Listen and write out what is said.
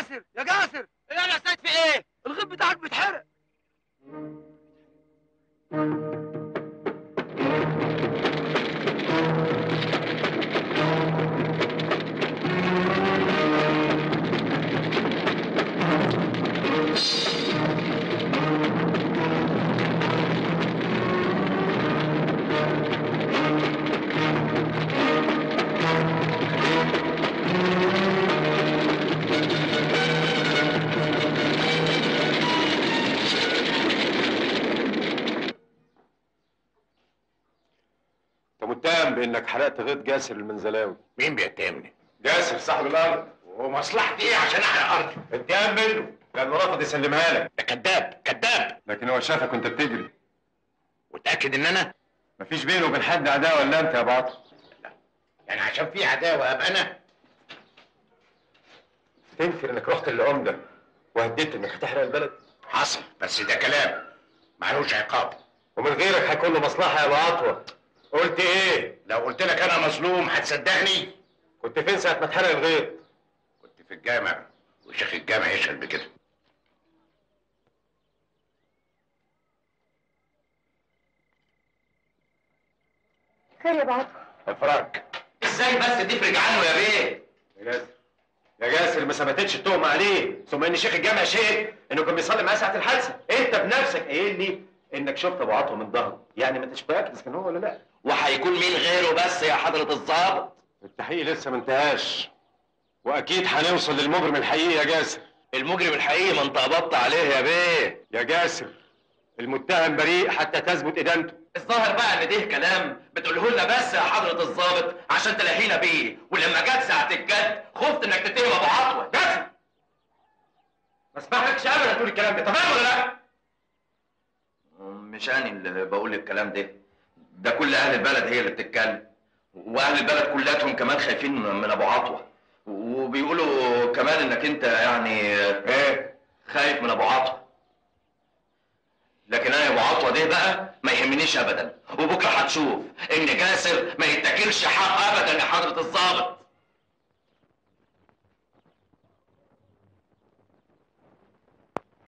جاسر يا جاسر ايه انا سيد في ايه الغيط بتاعك بيتحرق انت متهم بانك حرقت غيط جاسر المنزلاوي مين بيتهمني جاسر صاحب الارض ومصلحتي ايه عشان احرق ارضي اتهم منه لانه رفض يسلمها لك ده كذاب كذاب لكن هو شافك وانت بتجري وتاكد ان انا مفيش بينه وبين حد عداوه الا انت يا باطل يعني عشان في عداوه ابقى انا تنكر انك رحت للعمده وهددت انك هتحرق البلد حصل بس ده كلام معلوش عقاب ومن غيرك هيكون له مصلحه يا ابو عطوه قلت ايه لو قلت لك انا مظلوم هتصدقني كنت فين ساعه ما اتحرق الغيط كنت في الجامع وشيخ الجامع يشهد بكده خير يا بعض افراج ازاي بس تفرج عنه يا بيه يا جاسر يا جاسر ما ثبتتش التهمه عليه ثم ان شيخ الجامع شهد انه كان بيصلي معاه ساعه الحادثه انت بنفسك قايل لي انك شفت ابو عطوه من ظهره يعني ما انتش متاكد اذا كان هو ولا لا وهيكون مين غيره بس يا حضرة الظابط التحقيق لسه ما انتهاش واكيد هنوصل للمجرم الحقيقي يا جاسر المجرم الحقيقي ما انت قبضت عليه يا بيه يا جاسر المتهم بريء حتى تثبت ادانته الظاهر بقى ان ده كلام بتقوله لنا بس يا حضرة الظابط عشان تلاهينا بيه ولما جت ساعة الجد خفت انك تتهم ابو عطوة جاسر ما اسمحلكش ابدا تقول الكلام ده تمام ولا لا مش انا اللي بقول الكلام ده ده كل اهل البلد هي اللي بتتكلم واهل البلد كلاتهم كمان خايفين من ابو عطوة وبيقولوا كمان انك انت يعني ايه خايف من ابو عطوة لكن انا يا ابو عطوة ده بقى ما يهمنيش ابدا وبكره هتشوف ان جاسر ما يتاكلش حق ابدا يا حضرة الظابط